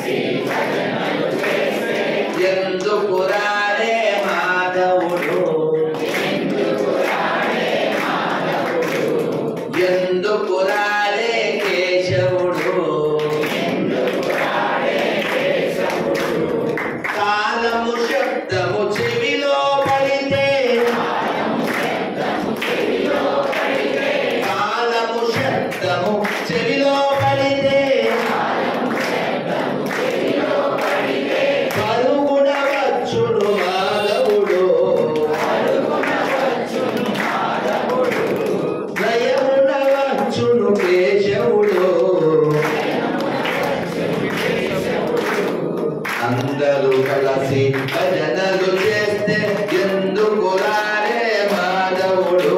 ఎందుకు రాడే మాధవుడు ఎందుకు రాడే కేశవుడు కాలము శబ్దము చెవిలో పడితే కాలము శబ్దము చెవిలో పడితే పరుగున వచ్చుడు మాధవుడు లయమున వచ్చుడు కేశవుడు అందరూ కలిసి భజనలు చేస్తే ఎందుకు రాడే మాధవుడు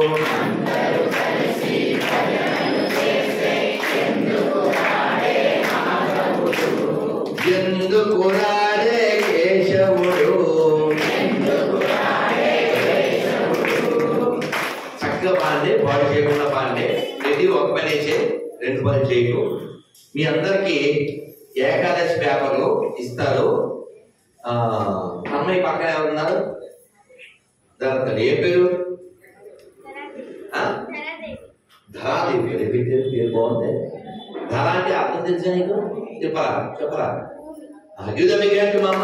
ఎందుకు రాడే కేశవుడు చక్కగా పాండే బాడీ చేయకుండా పాండే రెడ్డి ఒక పని వేసే రెండు పని చేయకు మీ అందరికి ఏకాదశి పేపర్లు ఇస్తారు ఆ, అమ్మాయి పక్కన ఎవరున్నారు దాని ఏ పేరు ఆ? ధరాదేవి పేరు ఏ పేరు పేరు బాగుంది ధర అంటే అర్థం తెలుసా నీకు చెప్పరా చెప్పరా అగ్యుద మిగిలినట్టు మా అమ్మ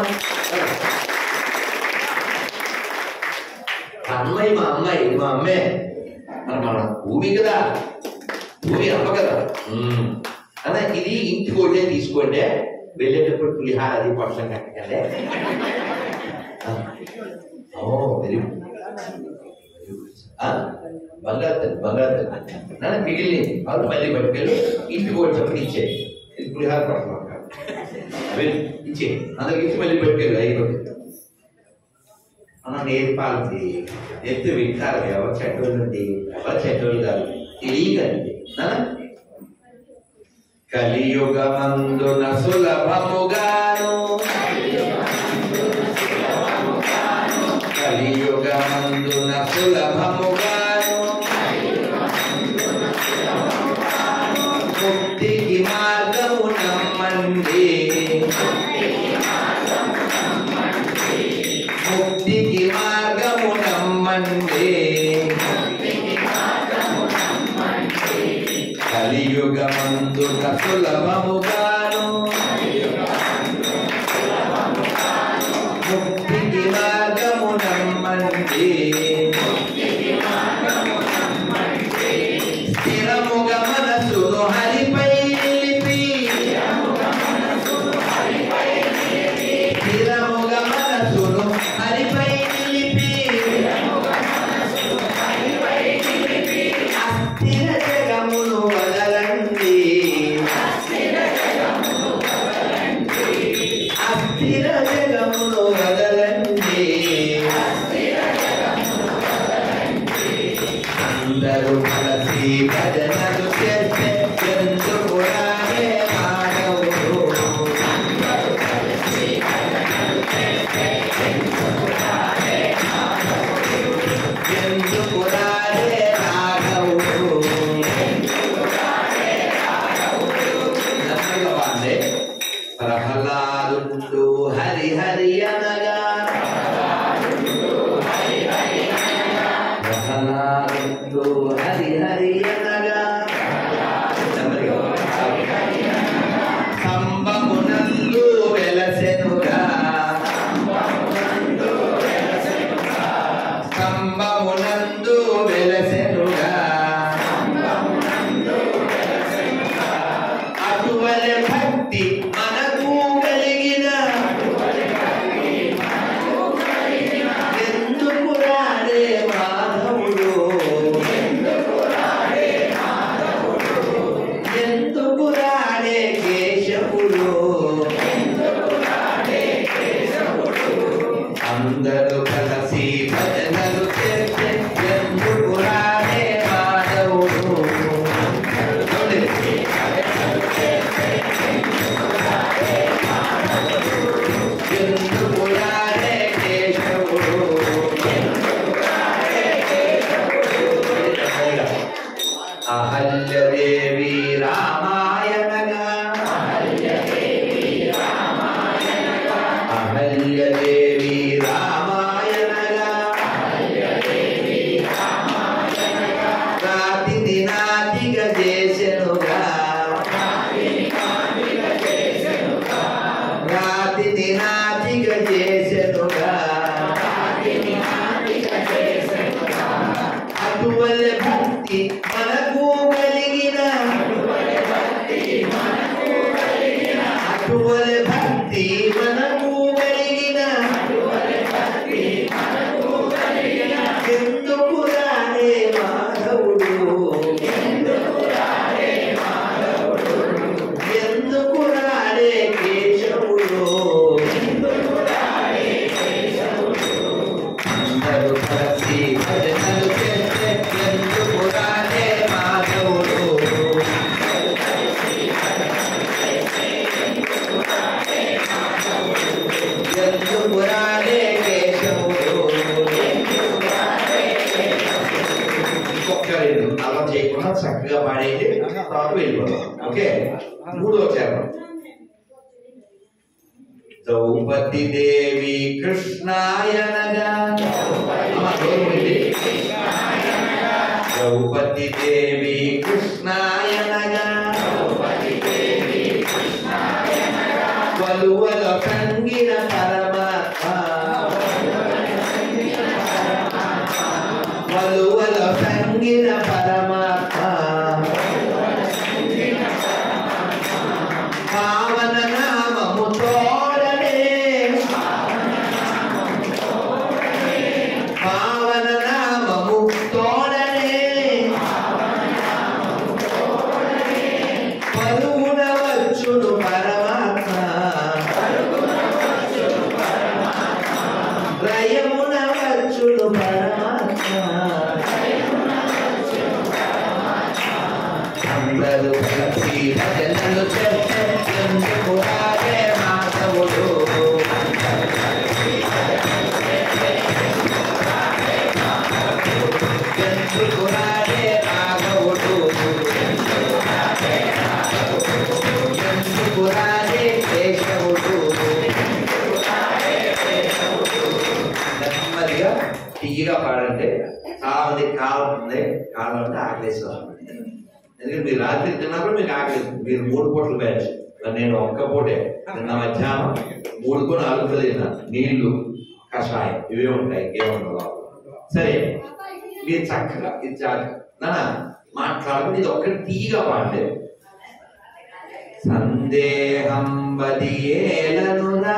ఆ అమ్మాయి మా అమ్మాయి ఇది మా అమ్మే మన మన భూమి కదా భూమి అమ్మ కదా ఉమ్. అలా ఇది ఇంటికి వచ్చే తీసుకోండి వెళ్ళేటప్పుడు పులిహార అది పక్షం కట్టకండి ఆ. ఓ వెరీ గుడ్ ఆ? బంగారు తల్లి బంగారు తల్లి నాన్న మిగిలింది వాళ్ళు మళ్ళీ పట్టుకెళ్ళి ఇంటికి వచ్చేప్పుడు ఇచ్చే ఇది పులిహార పక్షం వెళ్ళి ఇచ్చే అందరికి ఇచ్చి మళ్ళీ పట్టుకెళ్ళి అయిపోతుంది మనం నేర్పాలి నేర్పితే వింటారు ఎవరు చెడ్డోళ్ళు ఉంది ఎవరు చెడ్డోళ్ళు కాదు తెలియదండి కలియుగమందున సులభముగాను కలియుగమందున సులభముగాను ముక్తికి మార్గము నమ్మండి ముక్తికి మార్గము నమ్మండి కలియుగమందున సులభముగాను ముక్తికి మార్గము నమ్మండి స్థిరముగా మనసును హరిపై నిలిపి స్థిరముగా మనసును హరిపై నిలిపి అస్థిర జగమును వదలండి అస్థిర జగమును వదలండి అందరూ కలిసి భజనలు చేస్తే ఎందుకు రాడే మానవుడు ఎందుకు రాడే రాఘవుడు నమ్మగా వాడే ప్రహ్లాదుండు హరి హరి అనగా ప్రహ్లాదుండు హరి హరి అనగా నెమ్మదిగా. స్తంభమునందు వెలసెనుగా స్తంభమునందు వెలసెనుగా అటువలె భక్తి మనకు కలిగిన ఎందుకు రాడే మాధవుడు ఎందుకు రాడే కేశవుడు అందరూ కలిసి భజనలు చేస్తే ఎందుకు రాడే మాధవుడు చూడండి. ఎందుకు రాడే కేశవుడు అహల్యదేవి రామాయణగా అటువలె భక్తి మనకు కలిగిన ఎందుకు రానే మాధవుడు ఎందుకు రాడే కేశవుడు అందరూ కలిసి భజనలు చేస్తే ఎందుకు రాడే మాధవుడు ఎందుకు రాడే కేశవుడు ఇంకొక రెండు అలా చేయకుండా చక్కగా పాడేయండి తర్వాత వెళ్ళిపోతాం ఓకే మూడో చరణం ద్రౌపది దేవి కృష్ణాయనగా అమ్మ, దూరం వెళ్ళి. ద్రౌపది దేవి కృష్ణాయనగా వలువల కంగిన పరమాత్మ వలువల సంగిన పరమాత్మ పావన నామము తోడనే పావన నామము తోడనే పలువున వచ్చును పరమాత్మ రయమున వచ్చును పరమాత్మ అందరూ కలిసి భజనలు చేస్తే ఎందుకు రాగే మాధవుడు ఎందుకు రాగే రాఘవుడు ఎందుకు రాగే కేశవుడు నెమ్మదిగా తీయగా పాడంటే చాలా మంది కాలం ఉంది కాలం అంటే ఆకలేశ్వరం ఎందుకంటే మీరు రాత్రి తిన్నప్పుడు మీకు ఆకలి మీరు మూడు పూటలు బ్యాచ్ మరి నేను ఒక్క పూటే నిన్న మధ్యాహ్నం మూడు కూడా నాలుగు తిన్నా నీళ్లు కషాయం ఇవే ఉంటాయి ఇంకేముండవు లోపల. సరే మీరు చక్కగా ఇది చాలు నాన్న మాట్లాడుకుని ఇది ఒక్కటి తీయగా పాడండి సందేహం బదియేలనురా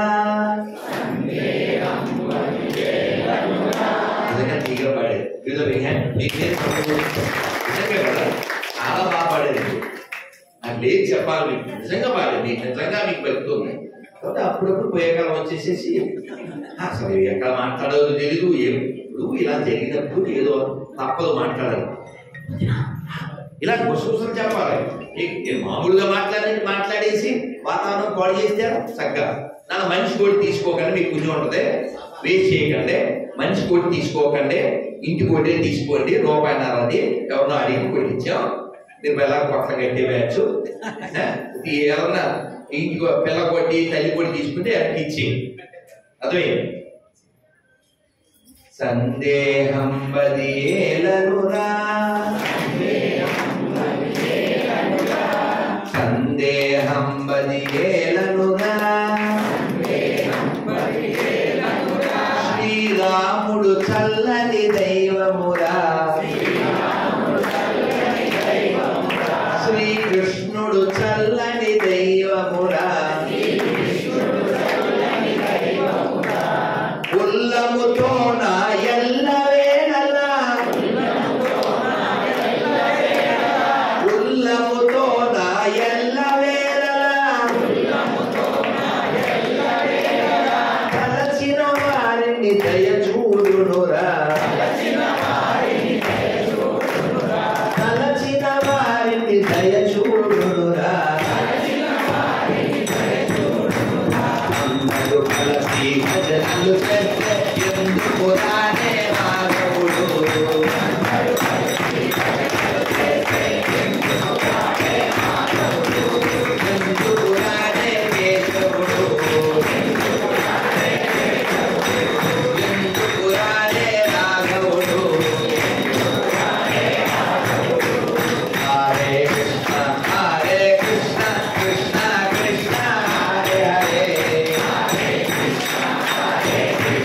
నిజంగా తీగ పాడేది వీళ్ళు మీ హ్యాండ్ మీకు లేదు నిజంగా కదా చాలా బాగా పాడేది నాకు లేదు చెప్పాలి మీకు నిజంగా పాడేది మీకు నిజంగా మీకు పెడుతుంది కాబట్టి అప్పుడప్పుడు పోయేకాలం వచ్చేసేసి అసలు ఎక్కడ మాట్లాడదో తెలీదు ఎప్పుడు ఇలా జరిగినప్పుడు ఏదో తప్పదు మాట్లాడాలి ఇలా గుసగుసలు చెప్పాలి ఈ- ఈ మామూలుగా మాట్లాడి మాట్లాడేసి వాతావరణం పాడు చేస్తే చక్కగా నన్ను మనిషి కూడా తీసుకోకండి మీకు పుణ్యం ఉంటుంది వేస్ట్ చేయకండి మనిషి కూడా తీసుకోకండి ఇంటి కొట్టే తీసుకోండి రూపాయిన్నర అది ఎవరినో అడిగి కొట్టించాం మీరు పిల్లల పక్కన కట్టే బ్యాచ్ ఎవరన్నా ఇంటికి పిల్ల కొట్టి తల్లి కొట్టి తీసుకుంటే అక్కడికి ఇచ్చేయండి అర్థమైంది సందేహం బదియేలనురా సందేహం బదియేలనురా శ్రీరాముడు చల్లని దైవమురా శ్రీకృష్ణుడు చల్లని దైవమురా ఉల్లముతో నా ఎల్ల వేళలా ఉల్లముతో నా ఎల్ల వేళలా తలచిన వారిని దయ చూడునురా తలచిన వారిని దయ చూడునురా అందరూ కలిసి భజనలు చేస్తే ఎందుకు రానే మాధవుడు ఎందుకు రానే కేశవుడు ఎందుకు రానే రాఘవుడు హరే కృష్ణ హరే కృష్ణ కృష్ణ కృష్ణ హరే హరే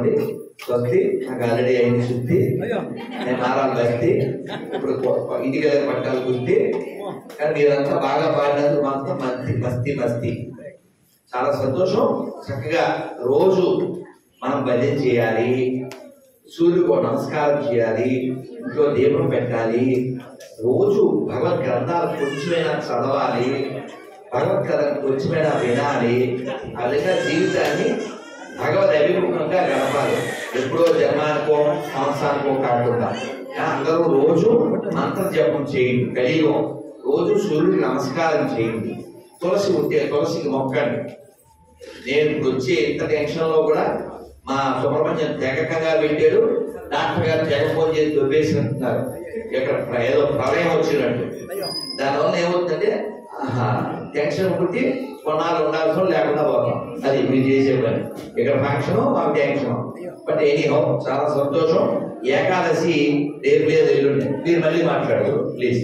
అనుకోండి స్వస్తి నాకు ఆల్రెడీ అయింది శుద్ధి నేను మారాలి బస్తి ఇప్పుడు కొ- కొ- ఇంటికి వెళ్ళే పట్టాలు గుర్తి కానీ మీరంతా బాగా పాడినందుకు మాత్రం మస్తి మస్తి మస్తి చాలా సంతోషం చక్కగా రోజు మనం భజన చేయాలి సూర్యుడికి ఒక నమస్కారం చేయాలి ఇంట్లో దీపం పెట్టాలి రోజు భగవద్ గ్రంథాలు కొంచెమైనా చదవాలి భగవద్ కథ కొంచెమైనా వినాలి ఆ విధంగా జీవితాన్ని భగవద్ అభిముఖంగా గడపాలి ఎప్పుడో జన్మానికో సంవత్సరానికో కాకుండా ఆ, అందరూ రోజు మంత్ర జపం చేయండి కలియుగం రోజు సూర్యుడికి నమస్కారం చేయండి తులసి ఉంటే తులసికి మొక్కండి నేను ఇప్పుడు వచ్చే ఇంత టెన్షన్ లో కూడా మా సుబ్రహ్మణ్యం తెగకంగా పెట్టాడు డాక్టర్ గారు తెగ ఫోన్ చేసి దొబ్బేసినట్టున్నారు ఇక్కడ ప్ర- ఏదో ప్రళయం వచ్చినట్టు దానివల్ల ఏమవుతుందంటే ఆహా, టెన్షన్ పుట్టి కొన్నాళ్ళు ఉండాల్సిన లేకుండా పోతాం అది మీరు చేసే పని ఇక్కడ ఫంక్షన్ మాకు టెన్షన్ బట్ ఎనీ హౌ చాలా సంతోషం ఏకాదశి రేపు లేదు ఎల్లుండి మీరు మళ్ళీ మాట్లాడదు ప్లీజ్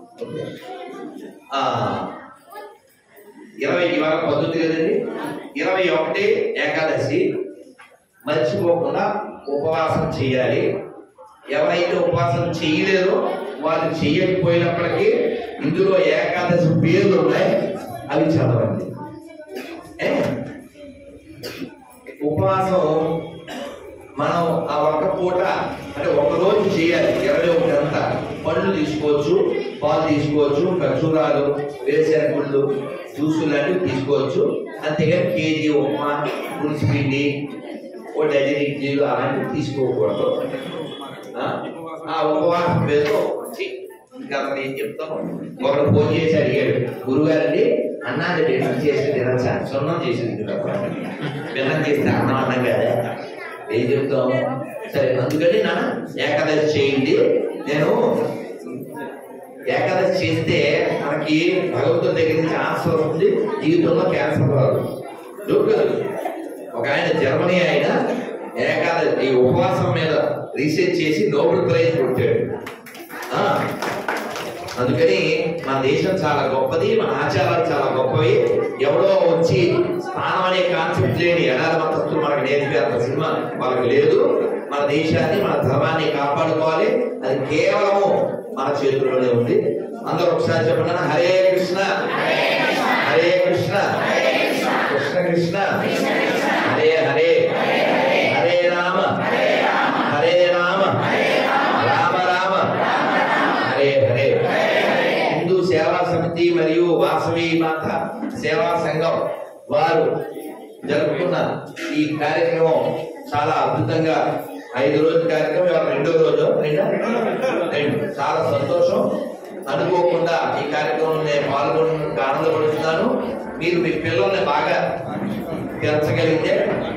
ఇరవై ఇవాళ పద్ధతి కదండి ఇరవై ఒకటి ఏకాదశి మర్చిపోకుండా ఉపవాసం చేయాలి ఎవరైతే ఉపవాసం చేయలేదో వాళ్ళు చేయకపోయినప్పటికీ ఇందులో ఏకాదశి పేర్లు ఉన్నాయి అవి చదవండి ఏ? ఉపవాసం మనం ఆ ఒక్క పూట అంటే ఒక రోజు చేయాలి ఇరవై ఒకటి అంతా పళ్ళు తీసుకోవచ్చు పాలు తీసుకోవచ్చు ఖర్జూరాలు వేరుశెనగ గుళ్ళు జ్యూసులు లాంటివి తీసుకోవచ్చు అంతేగాని కేజీ ఉప్మా పులుసు పిండి ఓ డజన్ ఇడ్లీలు అలాంటివి తీసుకోకూడదు ఆ? ఆ ఉపవాసం పేరుతో చి, ఇంకా అసలు ఏం చెప్తాం ఒకడు ఫోన్ చేసి అడిగాడు గురుగారండి అన్నాది డిన్నర్ చేసి తినచ్చా సున్నం చేసింది తినచ్చా డిన్నర్ చేస్తే అన్నం అన్నం కదా ఏం చెప్తాం సరే అందుకని నా ఏకాదశి చేయండి నేను ఏకాదశి చేస్తే మనకి భగవంతుడి దగ్గర నుంచి ఆన్సర్ వస్తుంది జీవితంలో క్యాన్సర్ రాదు జోక్ కాదు ఒక ఆయన జర్మనీ ఆయన ఏకాదశి ఈ ఉపవాసం మీద రీసెర్చ్ చేసి నోబెల్ ప్రైజ్ కొట్టాడు ఆ, అందుకని మన దేశం చాలా గొప్పది మన ఆచారాలు చాలా గొప్పవి ఎవడో వచ్చి స్థానం అనే కాన్సెప్ట్ లేని ఎడారి మతస్థులు మనకు నేర్పేంత సినిమా వాళ్ళకి లేదు మన దేశాన్ని మన ధర్మాన్ని కాపాడుకోవాలి అది కేవలము మన చేతుల్లోనే ఉంది అందరూ ఒకసారి చెప్పండి అన్న, హరే కృష్ణ హరే కృష్ణ కృష్ణ కృష్ణ హరే హరే హరే రామ హరే రామ రామ రామ హరే హరే హిందూ సేవా సమితి మరియు వాసవి మాత సేవా సంఘం వారు జరుపుకున్న ఈ కార్యక్రమం చాలా అద్భుతంగా ఐదు రోజుల కార్యక్రమం ఇవాళ రెండో రోజు రెండా? రెండు చాలా సంతోషం అనుకోకుండా ఈ కార్యక్రమంలో నేను పాల్గొన్నందుకు ఆనందపడుతున్నాను మీరు మీ పిల్లల్ని బాగా పెంచగలిగితే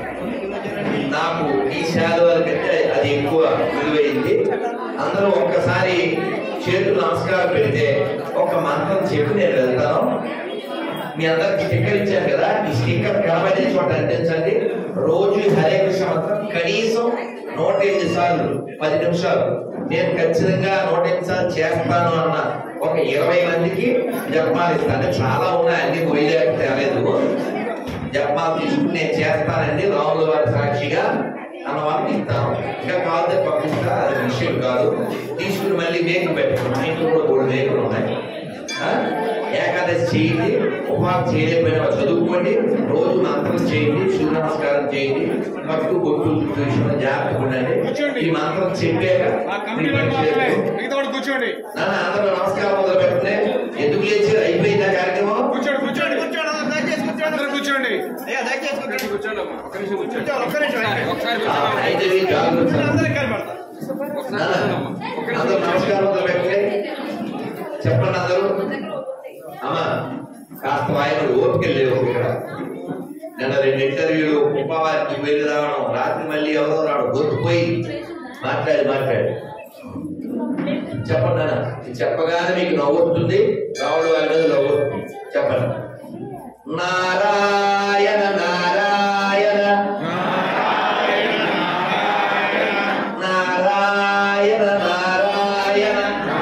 నాకు ఈ శాలువాల కంటే అది ఎక్కువ విలువైంది అందరూ ఒక్కసారి చేతులు నమస్కారం పెడితే ఒక మంత్రం చెప్పి నేను వెళ్తాను మీ అందరికి స్టిక్కర్ ఇచ్చాను కదా ఈ స్టిక్కర్ కనబడే చోట అంటించండి రోజు ఈ హరే కృష్ణ మంత్రం కనీసం నూట ఎనిమిది సార్లు పది నిమిషాలు నేను ఖచ్చితంగా నూట ఎనిమిది సార్లు చేస్తాను అన్న ఒక ఇరవై మందికి జపమాలు ఇస్తాను అంటే చాలా ఉన్నాయి అన్ని పోయలేక తేలేదు జపమాలు తీసుకుని నేను చేస్తానండి రాముల వారి సాక్షిగా అన్న వాళ్ళకి ఇస్తాను ఇంకా కాదు పంపిస్తా అది విషయం కాదు తీసుకుని మళ్ళీ మేకలు పెట్టుకున్నాం మా ఇంట్లో కూడా మూడు మేకలు ఉన్నాయి ఆ? ఏకాదశి చేయండి ఉపవాసం చేయలేకపోయినా చదువుకోండి రోజు మంత్రం చేయండి సూర్య నమస్కారం చేయండి పట్టు కొట్టు చుట్టూ విషయంలో జాగ్రత్తగా ఉండండి ఈ మంత్రం చెప్పాక ఆ మీ కమిటీ పని మాత్రమే చేయొచ్చు. మిగతా వాడు కూర్చోండి నాన్న అందరూ నమస్కారం మొదలు పెట్టలే ఎందుకు లేచారు అయిపోయిందా కార్యక్రమం కూర్చోండి కూర్చోండి కూర్చోండి దయచేసి కూర్చోండి అందరూ కూర్చోండి అయ్యా దయచేసి ఒక్క నిమిషం కూర్చోండి అమ్మా ఒక్క నిమిషం కూర్చోండి కూర్చోండి ఒక్క నిమిషం ఒకసారి ఒకసారి ఆ, కూర్చోండి అయితే మీరు జాగ్రత్త అందరికి కనబడతా ఒకసారి నాన్న, కూర్చోండి అమ్మా ఒక్క నిమిషం అందరూ కూర్చోండి. నమస్కారం మొదలు పెట్టలే చెప్పండి అందరూ అమ్మా కాస్త వాయిన ఓపిక లేవు ఇక్కడ నిన్న రెండు ఇంటర్వ్యూలు కుప్పవారికి వెళ్ళి రావడం రాత్రి మళ్ళీ ఎవరో రావడం గుర్తుపోయి మాట్లాడి మాట్లాడి చెప్పండి నాన్న ఇది చెప్పగానే మీకు నవ్వుతుంది రావుడు వారి మీద నవ్వు చెప్పండి నారాయణ నారాయణ నారాయణ నారాయణ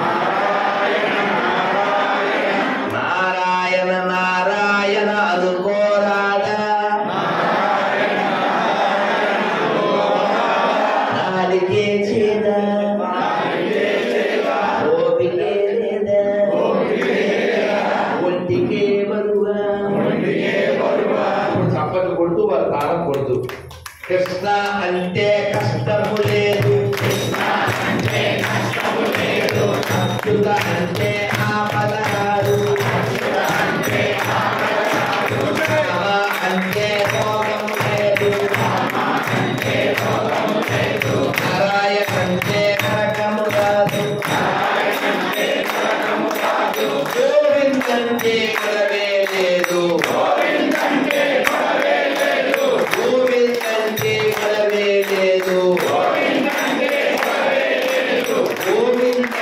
నారాయణ నారాయణ అనుకోరాడా అచ్యుత అంటే ఆపద కాదు రామ అంటే రోగం లేదు నారాయణ అంటే నరకము కాదు గోవిందంటే గొడవే లేదు గోవిందంటే గొడవే లేదు గోవింద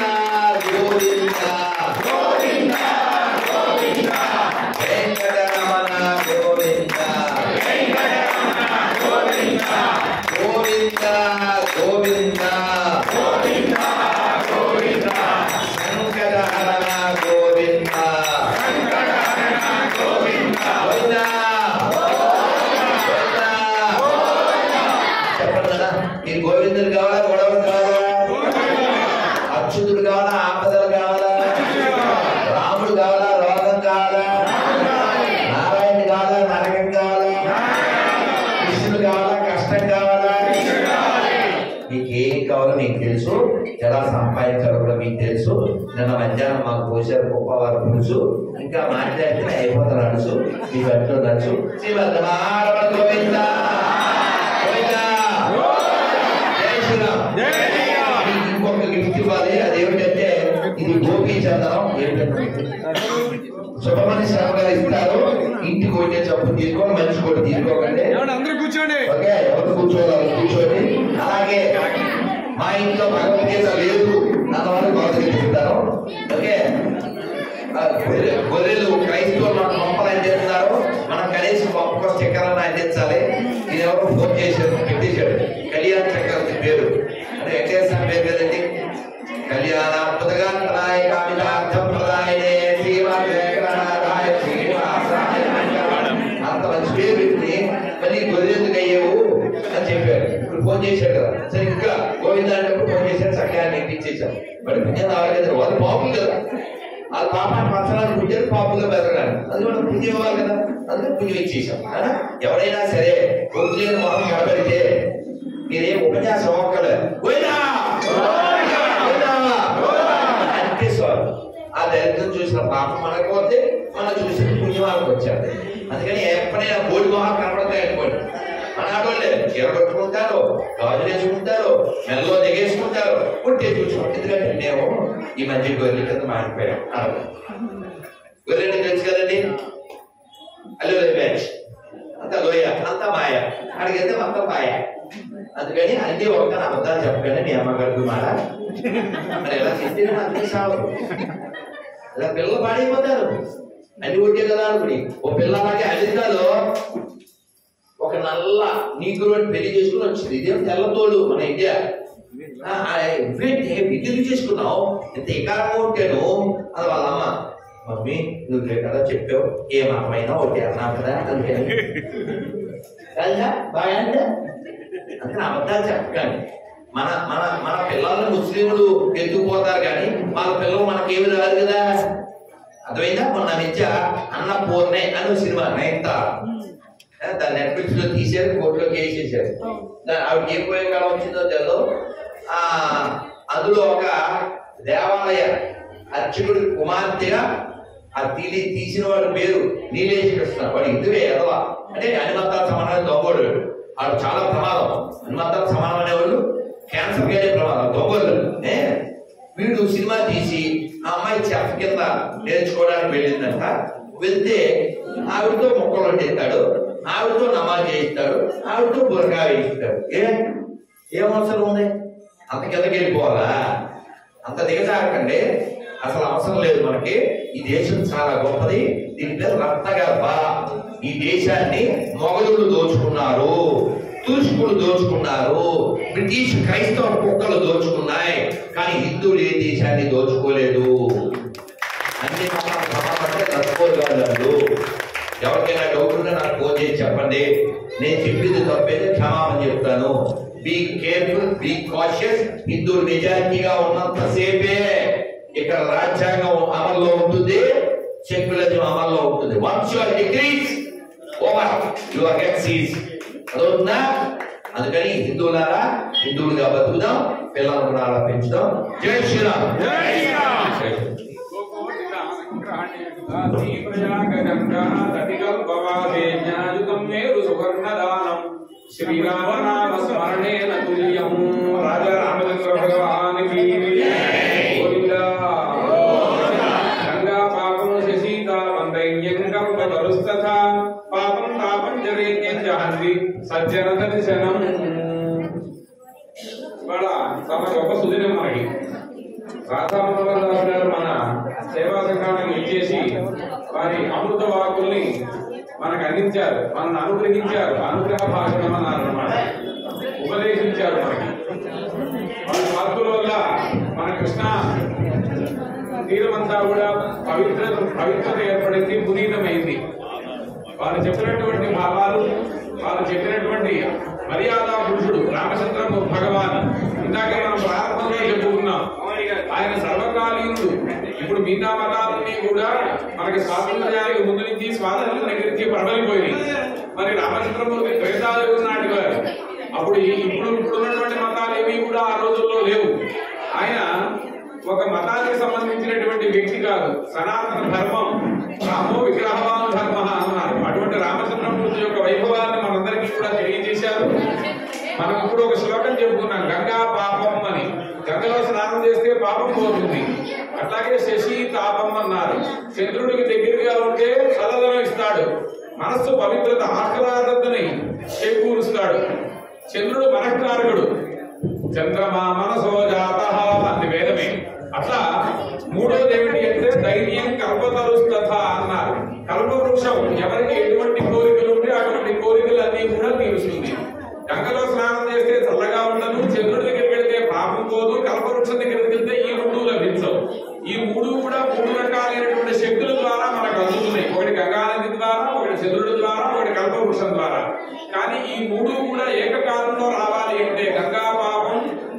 గోవింద వెంకటరమణ గోవింద గోవింద గోవింద శంకరహరణ గోవింద గోవింద గోవింద చెప్పండి కదా మీరు గోవిందుడు కావాలా గొడవలు కావాలా అచ్యుతుడు కావాలా ఆపదలు కావాలా రాముడు కావాలా రోగం కావాలా నారాయణ కావాలా నరకం కావాలా కృష్ణుడు కావాలా కష్టం కావాలా మీకు ఏం కావాలో మీకు తెలుసు ఎలా సంపాదించాలో కూడా మీకు తెలుసు నిన్న మధ్యాహ్నం మాకు పోసారు గొప్పవారు పులుసు ఇంకా మాట్లాడితే అయిపోతారు నడుచు మీకు అట్లు నడుచు శ్రీమద్రమారవ గోవింద గోవింద జై శ్రీరామ్ మీకు ఇంకొక గిఫ్ట్ ఇవ్వాలి అదేమిటంటే ఇది గోపీ చందనం ఏంటంటే సుబ్రహ్మణ్య శర్మ గారు ఇస్తారు ఇంటికి వచ్చే చప్పు తీసుకొని మంచి కూడా తీసుకోకండి ఏమండి అందరూ కూర్చోండి ఓకే ఎవరు కూర్చోవాలి కూర్చోండి అలాగే మా ఇంట్లో భగవద్గీత లేదు అన్నవాళ్ళు భగవద్గీత చెప్తారు ఓకే ఆ, గొర్రె- గొర్రెలు క్రైస్తవులు మన మొక్కలు అందిస్తున్నారు మనం కనీసం ఒక్క స్టిక్కర్ అని అందించాలి ఇది ఎవరు ఫోన్ చేశారు పెట్టేశాడు కళ్యాణ్ చక్రవర్తి పేరు అంటే వెంకటేశ్వర పేరు కదండి కళ్యాణాత్మతగా కామితార్థం ప్రదాయనే శ్రీవారి వెంకటనాథాయ శ్రీనివాసాయ మంగళం. అంత మంచి పేరు పెట్టి మళ్ళీ గొర్రెందుకు అయ్యావు అని చెప్పారు ఇప్పుడు ఫోన్ చేశాడు కదా సరే ఇంకా గోవింద అంటే ఫోన్ చేశాడు చక్కగా నెగ్గించేశాం మరి పుణ్యం రావాలి కదా వాళ్ళు పాపులు కదా వాళ్ళ పాపాన్ని పంచడానికి పుణ్యం పాపులుగా బతకడానికి అది మనం పుణ్యం ఇవ్వాలి కదా అందుకే పుణ్యం ఇచ్చేసాం ఆ? ఎవరైనా సరే గొంతులేని మొహం కనబడితే మీరేం ఉపన్యాసం ఒక్కలే గోవిందా! గోవిందా! అంటే సార్ ఆ దరిద్రం చూసిన పాపం మనకు పోతే మనం చూసిన పుణ్యం వాళ్ళకి వచ్చారు అందుకని ఎప్పుడైనా బోడి మొహాలు కనపడతాయి అనుకోండి మన ఆడవాళ్ళే చీర కట్టుకుంటారు గాజులు వేసుకుంటారు మెల్లో దిగేసుకుంటారు ఉంటే చూసుకుంటారు ఎందుకంటే మేము ఈ మధ్య గొర్రెల కింద మారిపోయాం అరవై గొర్రెలు తెలుసు కదండి అల్లు బ్యాచ్ అంత లోయ అంత మాయ అడిగితే మొత్తం మాయ అందుకని అన్ని ఒక్క అబద్ధాలు చెప్పగానే మీ అమ్మగారికి మాట మరి ఎలా చెప్తే అన్ని సావరు ఇలా పిల్లలు పాడైపోతారు అన్ని ఒకే కదా అనుకుని ఓ పిల్ల అలాగే అమెరికాలో ఒక నల్ల నీకులోని పెళ్లి చేసుకుని వచ్చింది ఇదేం తెల్లతోడు మన ఇండియా ఆ, ఆ, ఇవేంటి బిల్లు చేసుకున్నావు ఇంత ఎకారం ఉంటాను అది వాళ్ళ అమ్మ మమ్మీ నువ్వు కదా చెప్పావు ఏ మామైనా ఒకటి అన్నావు కదా అందుకని కదా బాగా అంటే అందుకని అబద్ధాలు చెప్పకండి మన మన మన పిల్లల్ని ముస్లింలు ఎత్తుకుపోతారు కానీ వాళ్ళ పిల్లలు మనకేమి రాదు కదా అర్థమైందా మొన్న నిత్య అన్నపూర్ణే అని ఒక సినిమా నైన్తా దాన్ని నెట్ఫ్లిక్స్ లో తీసారు కోర్టులోకి వేసేసారు దా- ఆవిడకి ఏం పోయే కాలం వచ్చిందో తెలియదు ఆ అందులో ఒక దేవాలయ అర్చకుడి కుమార్తెగా ఆ తీలి తీసిన వాడి పేరు నీలేశ్ కృష్ణ వాడు హిందువే ఎదవా అంటే హనుమంతాల సమానమైన దొంగోడు వాడు చాలా ప్రమాదం హనుమంతాల సమానం అనేవాళ్ళు క్యాన్సర్ గేడే ప్రమాదం దొంగోళ్ళు ఏ? వీడు సినిమా తీసి ఆ అమ్మాయి చెఫ్ కింద నేర్చుకోవడానికి వెళ్ళిందంట వెళ్తే ఆవిడతో మొక్కలు వండిస్తాడు ఆవిడతో నమాజ్ చేయిస్తాడు ఆవిడతో బురగా వేయిస్తాడు ఏ ఏం అవసరం ఉంది అంత కిందకి వెళ్ళిపోవాలా అంత దిగజారకండి అసలు అవసరం లేదు మనకి ఈ దేశం చాలా గొప్పది దీని పేరు రత్నగర్భ ఈ దేశాన్ని మొఘలులు దోచుకున్నారు తూర్పులు దోచుకున్నారు బ్రిటిష్ క్రైస్తవ కుక్కలు దోచుకున్నాయి కానీ హిందువులు ఏ దేశాన్ని దోచుకోలేదు అన్ని మతాలు సమానమంటే తట్టుకోగలరు ఎవరికైనా డౌట్ ఉంటే నాకు ఫోన్ చేసి చెప్పండి నేను చెప్పింది తప్పైతే క్షమాపణ చెప్తాను బీ కేర్ఫుల్ బీ కాషియస్ హిందువులు నిజాయితీగా ఉన్నంత సేపే ఇక్కడ రాజ్యాంగం అమల్లో ఉంటుంది సెక్యులరిజం అమల్లో ఉంటుంది once your degrees over your get seize అదవుతుందా అందుకని హిందువులారా హిందువులుగా బతుకుదాం పిల్లలను కూడా అలా పెంచుదాం జై శ్రీరామ్ జై శ్రీరామ్. శ్రీరామనామ స్మరణేన తుల్యం రాజా రామచంద్ర భగవానికి గోవిందా. గంగా పాపం శశీతాపం దైన్యం కల్పతరుస్తథా పాపం తాపం జరేజ్యం జహంతి సజ్జన దర్శనం ఇవాళ చాలా గొప్ప సుదినం మనకి రాధామోహన్ గారు మన సేవా సంఘానికి ఇచ్చేసి వారి అమృత వాకుల్ని మనకు అందించారు మనల్ని అనుగ్రహించారు అనుగ్రహ భాషణం అన్నారు అన్నమాట ఉపదేశించారు మనకి వాళ్ళ వాక్కుల వల్ల మన కృష్ణ తీరమంతా కూడా పవిత్ర పవిత్రత ఏర్పడింది పునీతమైంది వారు చెప్పినటువంటి భావాలు వారు చెప్పినటువంటి మర్యాద పురుషుడు రామచంద్ర భగవాన్ ఇందాక మనం ప్రారంభంలో చెప్పుకున్నాం ఆయన సర్వకాలీనుడు ఇప్పుడు మిగతా మతాలన్నీ కూడా మనకి స్వాతంత్ర్యానికి ముందు నుంచి స్వాతంత్ర్యం దగ్గర నుంచి ప్రబలిపోయినాయి మరి రామచంద్రమూర్తి త్రేతాయుగం నాటి వారు అప్పుడు ఈ- ఇప్పుడు ఇప్పుడున్నటువంటి మతాలు ఏవి కూడా ఆ రోజుల్లో లేవు ఆయన ఒక మతానికి సంబంధించినటువంటి వ్యక్తి కాదు సనాతన ధర్మం రామో విగ్రహవాన్ ధర్మ అన్నారు అటువంటి రామచంద్రమూర్తి యొక్క వైభవాన్ని మనందరికీ కూడా తెలియజేశారు మనం ఇప్పుడు ఒక శ్లోకం చెప్పుకున్నాం గంగా పాపం అని గంగలో స్నానం చేస్తే పాపం పోతుంది అట్లాగే శశి తాపం అన్నారు చంద్రుడికి దగ్గరగా ఉంటే చల్లదనం ఇస్తాడు మనస్సు పవిత్రత ఆహ్లాదతని చేకూరుస్తాడు చంద్రుడు మనఃకారకుడు చంద్రమా మనసో జాత అంది వేదమే అట్లా మూడోది ఏమిటి అంటే ధైర్యం కల్పతరుస్తథ అన్నారు కల్పవృక్షం ఎవరికి ఎటువంటి కోరికలు ఉంటే అటువంటి కోరికలన్నీ కూడా తీరుస్తుంది గంగలో స్నానం చేస్తే చల్లగా ఉండదు చంద్రుడి దగ్గరికి వెళ్తే పాపం పోదు కల్పవృక్షం దగ్గరికి వెళ్తే ఈ రెండు లభించవు ఈ మూడు కూడా మూడు రకాలైనటువంటి శక్తుల ద్వారా మనకు అందుతున్నాయి ఒకటి గంగానది ద్వారా ఒకటి చంద్రుడి ద్వారా ఒకటి కల్పవృక్షం ద్వారా కానీ ఈ మూడు కూడా ఏకకాలంలో రావాలి అంటే గంగా పాపం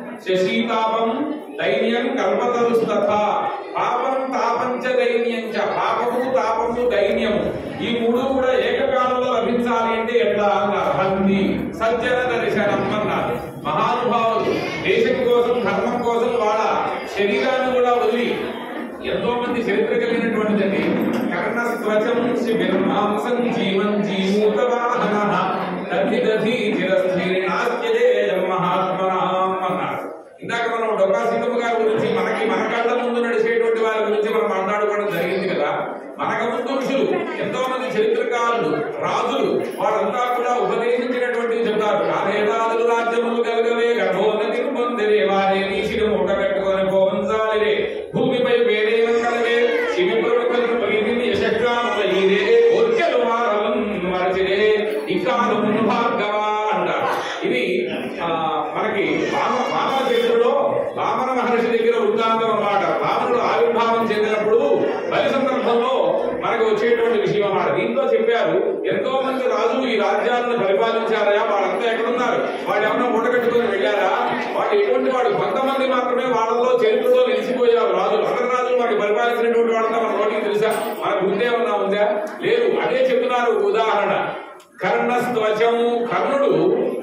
శశీతాపం దైన్యం కల్పతరుస్తథ పాపం తాపంచ దైన్యం చ పాపము తాపము దైన్యము ఈ మూడు కూడా ఏకకాలంలో లభించాలి అంటే ఎట్లా అన్నారు హంది సజ్జన దర్శనం అన్నారు మహానుభావులు దేశం కోసం ధర్మం కోసం వాళ్ళ శరీరాన్ని కూడా వదిలి ఎంతో మంది చరిత్ర కలిగినటువంటిదండి కర్ణ స్వచం శిబిర్మాంసం జీవం జీమూత వాహన దధి దధి చిరస్థిరి నాస్త్యదేయం మహాత్మనాం అన్నారు ఇందాక మనం డొక్కా సీతమ్మ గారి గురించి మనకి మన కళ్ళ ముందు నడిచేటువంటి వారి గురించి మనం మాట్లాడుకోవడం జరిగింది కదా మనకు ముందు ఋషులు ఎంతో మంది చరిత్రకారులు రాజులు వాళ్ళంతా కూడా ఉపదేశించినటువంటివి చెప్తారు కాలేదాదులు రాజ్యములు కలగవే గర్భోన్నతి పొందిరే వారే నీసిని మూట కట్టుకొని పోవంచాలిరే భూమిపై వేరే కలవే శివి ప్రముఖులు ప్రీతిని యశక్రాములైరే కోర్కెలు వారలను మరచిరే ఇకాలు భార్గవ అంటారు ఇది ఆ, మనకి వామ వామన చరిత్రలో వామన మహర్షి దగ్గర వృత్తాంతం అన్నమాట వామనుడు ఆవిర్భావం చెందినప్పుడు బలి సందర్భంలో మనకు వచ్చేటువంటి విషయం అన్నమాట దీంతో చెప్పారు ఎంతో మంది రాజులు ఈ రాజ్యాలను పరిపాలించారయా వాళ్ళంతా ఎక్కడున్నారు వాళ్ళు ఏమన్నా మూట కట్టుకొని వెళ్ళారా వాళ్ళు ఎటువంటి వాడు కొంతమంది మాత్రమే వాళ్ళలో చరిత్రలో నిలిచిపోయారు రాజులు అందరి రాజులు మనకి పరిపాలించినటువంటి వాళ్ళంతా మన నోటికి తెలుసా మనకు ముందేమన్నా ఉందా లేదు అదే చెప్తున్నారు ఉదాహరణ కర్ణస్త్వచం కర్ణుడు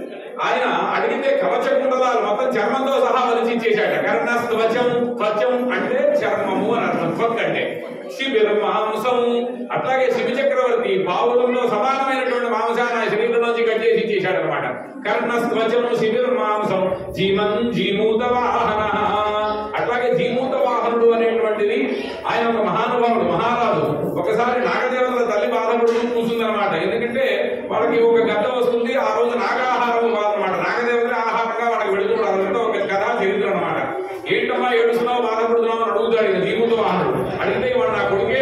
ఆయన అడిగితే కవచ కుండలాలు మొత్తం చర్మంతో సహా వలిచించేశాట కర్ణస్త్వచం త్వచం అంటే చర్మము అని అర్థం త్వక్ అంటే శిబిరం మాంసం అట్లాగే శిబి చక్రవర్తి పావులంలో సమానమైనటువంటి మాంసాన్ని ఆయన శరీరంలోంచి కట్ చేసి ఇచ్చేశాడు అనమాట కర్ణస్త్వచం శిబిరం మాంసం జీమన్ జీమూత వాహన అట్లాగే జీమూత వాహనుడు అనేటువంటిది ఆయన ఒక మహానుభావుడు మహారాజు ఒకసారి నాగదేవతల తల్లి బాధపడుతూ కూర్చుందన్నమాట ఎందుకంటే వాళ్ళకి ఒక గడ్డ వస్తుంది ఆ రోజు నాగాహారం కాదనమాట నాగదేవతలే ఆహారంగా వాళ్ళకి వెళుతున్నాడు అదంతా ఒక కథ చరిత్ర అనమాట ఏంటమ్మా ఏడుస్తున్నావు బాధపడుతున్నావు అని అడుగుతాడు ఈయన జీమూత వాహనుడు అడిగితే వాడు నా కొడుకే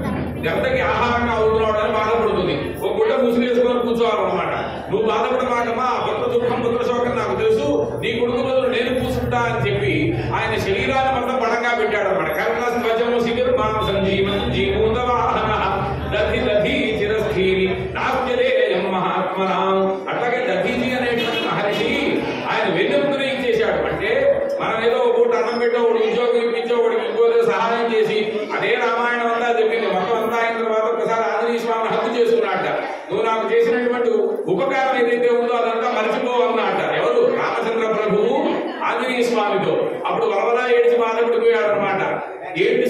గంటకి ఆహారంగా అవుతున్నాడు అని బాధపడుతుంది ఒక గుడ్డ ముసుగు వేసుకొని కూర్చోవాలన్నమాట నువ్వు బాధపడమాటమ్మా పుత్ర దుఃఖం పుత్ర శోకం నాకు తెలుసు నీ కొడుకు బదులు నేను కూర్చుంటా అని చెప్పి ఆయన శరీరాన్ని మొత్తం పడంగా పెట్టాడు అనమాట కర్ణ స్వజము శిబిర్ మాంసం జీవన్ జీమూత వాహన దధి దధి చిరస్థీరి నాస్త్యదేయం మహాత్మనాం అట్లాగే దధీజీ అనేటువంటి మహర్షి ఆయన వెన్నెముకనే ఇచ్చేశాడు అంటే మనం ఏదో ఒక పూట అన్నం పెట్టో ఒక ఉద్యోగం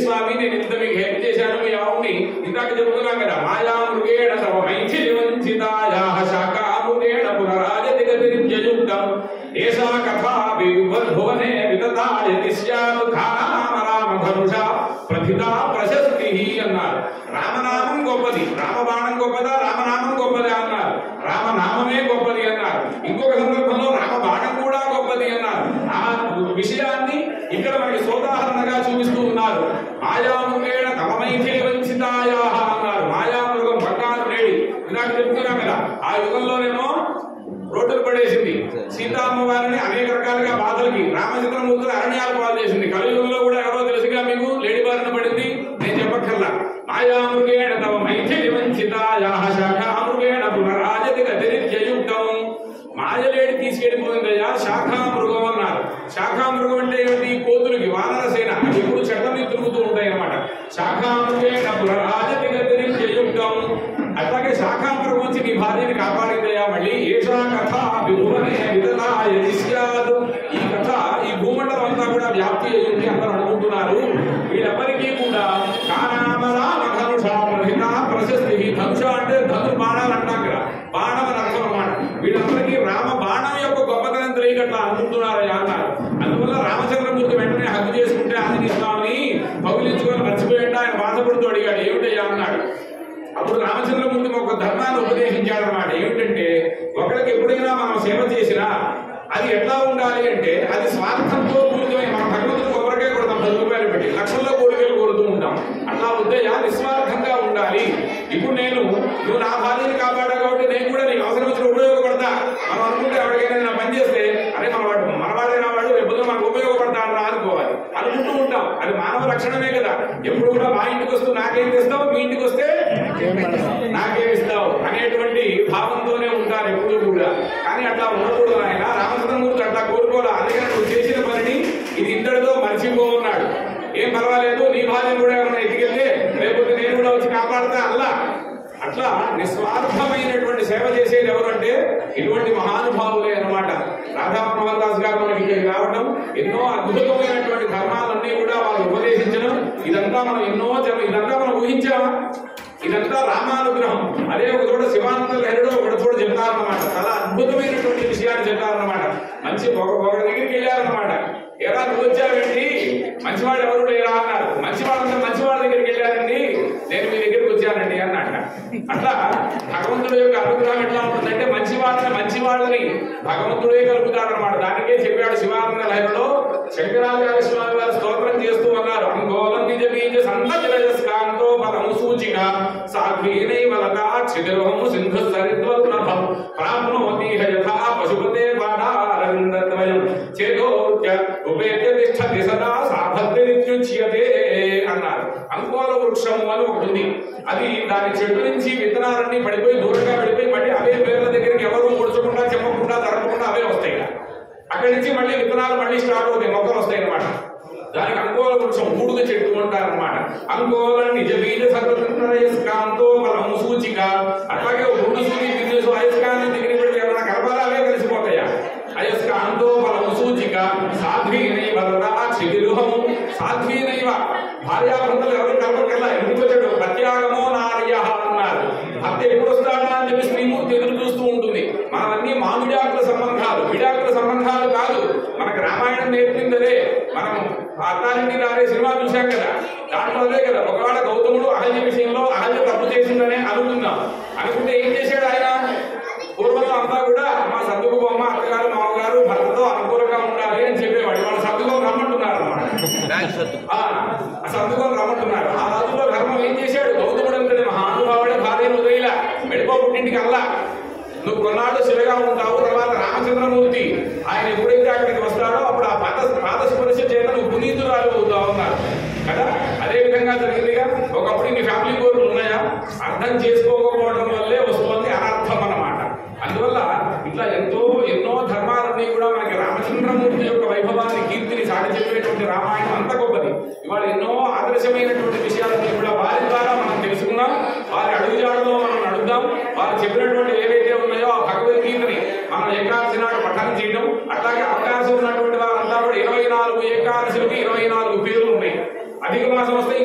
స్వామి నేను ఇంత మీకు హెల్ప్ చేశాను మీ ఆవుని ఇందాక చెప్పుకున్నాం కదా మాయా మృగేణ తమ మైథిలి వంచితాయా శాఖామృగేణ పునరాజతి గతిరిత్యయుక్తం ఏషా కథా విభువనే వితతాయతి స్యాత్ రామ రామ ధనుష ప్రథితా ప్రశస్తి అన్నారు రామనామం గొప్పది రామబాణం గొప్పదా రామనామం గొప్పదా అన్నారు రామనామమే గొప్పది అన్నారు ఇంకొక సందర్భంలో రామబాణం కూడా గొప్పది అన్నారు ఆ విషయాన్ని ఇక్కడ మనకి సోదాహరణగా చూపిస్తూ ఉన్నారు మాయామృగేణ తమమైథిలి వంచితాయా అన్నారు మాయామృగం బంగారు నేడి ఇందాక చెప్తున్నాం కదా ఆ యుగంలోనేమో రోడ్డులు పడేసింది సీతామ్మవారిని అనేక రకాలుగా బాధలకి రామచంద్రమూర్తులు అరణ్యాలు పాలు చేసింది కలియుగంలో కూడా ఎవరో తెలుసుగా మీకు లేడి బారిన పడింది నేను చెప్పక్కర్లా మాయామృగేణ తమ మైథిలి వంచితాయా శాఖామృగేణ పునరాజతి గతిరిత్యయుక్తం మాయలేడి తీసుకెళ్లిపోయిందయ్యా శాఖామృగం అన్నారు శాఖామృగం అంటే ఏమిటి కోతులకి వానరసేన అవి ఎప్పుడు చెట్ల మీద తిరుగుతూ ఉంటాయి అన్నమాట శాఖామృగేణ పునరాజతి గతిరిత్యయుక్తం అట్లాగే శాఖామృగం వచ్చి నీ భార్యని కాపాడిందయ్యా మళ్ళీ ఏషా కథ విభువనే విదతాయ నిశ్యాద్ ఈ కథ ఈ భూమండలం అంతా కూడా వ్యాప్తి అయ్యింది అందరూ అనుకుంటున్నారు వీళ్ళెవ్వరికీ కూడా కానామరామ ధనుష ప్రహిత ప్రశస్తి ధనుష అంటే ధను బాణాలు అంటాం కదా బాణం అని అర్థం అన్నమాట వీళ్ళందరికీ రామ బాణం యొక్క గొప్పతనం తెలియకట్లా అనుకుంటున్నారయ్యా అన్నారు అందువల్ల రామచంద్రమూర్తి వెంటనే హక్కు చేసుకుంటే ఆంజనేయ స్వామిని పగులించుకొని మర్చిపోయింటే ఆయన బాధపడుతూ అడిగాడు ఏమిటయ్యా అన్నాడు అప్పుడు రామచంద్రమూర్తి ఒక ధర్మాన్ని ఉపదేశించాడు అనమాట ఏమిటంటే ఒకరికి ఎప్పుడైనా మనం సేవ చేసినా అది ఎట్లా ఉండాలి అంటే అది స్వార్థంతో పూరితమై మన భగవంతుడు కొబ్బరికాయ కొడతాం పది రూపాయలు పెట్టి లక్షల్లో కోరికలు కోరుతూ ఉంటాం అట్లా వద్దయ్యా నిస్వార్థంగా ఉండాలి ఇప్పుడు నేను నువ్వు నా భార్యని కాపాడా కాబట్టి నేను కూడా నీకు అవసరం వచ్చిన ఉపయోగపడతా మనం అనుకుంటే ఎవరికైనా నా పని చేస్తే అరే మన వాడు మనవాడైన వాడు ఎప్పుడు మనకు ఉపయోగపడతాడు రా అనుకోవాలి అనుకుంటూ ఉంటాం అది మానవ లక్షణమే కదా ఎప్పుడు కూడా మా ఇంటికి వస్తూ నాకేం తెస్తావు మీ ఇంటికి వస్తే నాకేమిస్తావు అనేటువంటి భావంతోనే ఉంటారు ఎప్పుడు కూడా కానీ అట్లా ఉండకూడదు ఆయన రామచంద్రమూర్తి అట్లా కోరుకోలే అందుకని నువ్వు చేసిన పనిని ఇది ఇంతటితో మర్చిపోన్నాడు ఏం పర్వాలేదు నీ భార్య కూడా ఏమైనా ఎత్తుకెళ్తే లేకపోతే నేను కూడా వచ్చి కాపాడతా అల్లా అట్లా నిస్వార్థమైనటువంటి సేవ చేసేది ఎవరంటే ఇటువంటి మహానుభావులే అన్నమాట రాధా మనోహర్ దాస్ గారు మనకి ఇక్కడికి రావడం ఎన్నో అద్భుతమైనటువంటి ధర్మాలన్నీ కూడా వాళ్ళు ఉపదేశించడం ఇదంతా మనం ఎన్నో జన- ఇదంతా మనం ఊహించామా ఇదంతా రామానుగ్రహం అదే ఒక చోట శివానంద లహరిలో ఒక చోట చెప్తారన్నమాట చాలా అద్భుతమైనటువంటి విషయాన్ని చెప్తారన్నమాట మంచి ఒక ఒక దగ్గరికి వెళ్ళారన్నమాట ఎలా నువ్వు వచ్చావేంటి మంచివాడు ఎవరు లేరా అన్నారు మంచివాళ్ళంతా మంచివాళ్ళ దగ్గరికి వెళ్ళారండి నేను మీ దగ్గరికి వచ్చానండి అన్నట్ట అట్లా భగవంతుడి యొక్క అనుగ్రహం ఎట్లా ఉంటుందంటే మంచి వాళ్ళని మంచి వాళ్ళని భగవంతుడే కలుపుతారన్నమాట దానికే చెప్పాడు శివానంద లహరిలో శంకరాచార్య స్వామి వారు స్తోత్రం చేస్తూ ఉన్నారు అంగోలం నిజ బీజ సంతతిరస్కాంతో పదము సూచిక సాధ్వీనైవ లతా క్షితిరోహము సింధు సరిద్వల్నభం ప్రాప్నోతి యథా పశుపతే బాడారవిందద్వయం చేదోత్య ఉపేత్య తిష్టతి సదా సాభద్రిత్యుచ్యతే అన్నారు అంకోల వృక్షము అని ఒకటి ఉంది అది దాని చెట్టు నుంచి విత్తనాలన్నీ పడిపోయి దూరంగా పడిపోయి మళ్ళీ అవే పేర్ల దగ్గరికి ఎవరు ముడుచకుండా చెమ్మకుండా తరగకుండా అవే వస్తాయి అక్కడి నుంచి మళ్ళీ విత్తనాలు మళ్ళీ స్టార్ట్ అవుతాయి మొక్కలు వస్తాయి అన్నమాట దానికి అంకోల వృక్షం మూడుగ చెట్టు అంటారన్నమాట అంకోల నిజ బీజ సర్వతంత్రయస్కాంతో బలము సూచిక అట్లాగే రెండు సూచి బిందు అయస్కాంతం దగ్గరికి పెట్టి ఏమైనా కలపాలా అవే కలిసిపోతాయా అయస్కాంతో బలము సూచిక సాధ్వీనైవ లతా క్షితిరుహము సాధ్వీనైవ భార్యాభర్తలు ఎవరు కలపకల్లా ఎందుకు వచ్చాడు ప్రత్యాగమో నార్య అన్నారు భర్త ఎప్పుడు వస్తాడా అని చెప్పి శ్రీమూర్తి ఎదురు చూస్తూ ఉంటుంది మనవన్నీ మామిడాకుల సంబంధాలు విడాకుల సంబంధాలు కాదు మనకు రామాయణం నేర్పింది అదే మనం అత్తారింటి నారే సినిమా చూశాం కదా దాంట్లో అదే కదా ఒకవేళ గౌతముడు అహల్య విషయంలో అహల్య తప్పు చేసిందనే అనుకుందాం అనుకుంటే ఏం చేశాడు ఆయన పూర్వంలో అంతా కూడా మా సర్దుకు బొమ్మ అత్తగారు మామగారు భర్తతో అనుకూలంగా ఉండాలి అని చెప్పేవాడు వాళ్ళు సర్దుకొని రమ్మంటున్నారు అన్నమాట ఆ ఆ సర్దుకొని రమ్మంటున్నారు ఆ రోజుల్లో ధర్మం ఏం చేశాడు గౌతముడు అంటే మహానుభావుడే భార్యను వదిలేలా వెళ్ళిపో పుట్టింటికి అల్లా నువ్వు కొన్నాళ్ళు శిలగా ఉంటావు తర్వాత రామచంద్రమూర్తి ఆయన ఎప్పుడైతే అక్కడికి వస్తాడో అప్పుడు ఆ పాద పాద స్పర్శ చేత నువ్వు పునీతురాలు అవుతావు అన్నారు కదా అదే విధంగా జరిగిందిగా ఒకప్పుడు ఇన్ని ఫ్యామిలీ కోర్టులు ఉన్నాయా అర్థం చేసుకోకపోవడం వల్లే వస్తుంది అనర్థం అన్నమాట అందువల్ల ఇట్లా ఎంతో ఎన్నో ధర్మాలన్నీ కూడా మనకి రామచంద్రమూర్తి యొక్క వైభవాన్ని కీర్తిని సాటి చెప్పేటువంటి రామాయణం అంత గొప్పది ఇవాళ ఎన్నో ఆదర్శమైనటువంటి విషయాలన్నీ కూడా వారి ద్వారా మనం తెలుసుకున్నాం వారి అడుగుజాడలో మనం నడుద్దాం వారు చెప్పినటువంటి ఏవైతే ఉన్నాయో ఆ భగవద్గీతని మనం ఏకాదశి నాడు పఠనం చేయడం అట్లాగే అవకాశం ఉన్నటువంటి వారంతా కూడా ఇరవై నాలుగు ఏకాదశులకి ఇరవై నాలుగు పేర్లు ఉన్నాయి అధిక మాసం వస్తే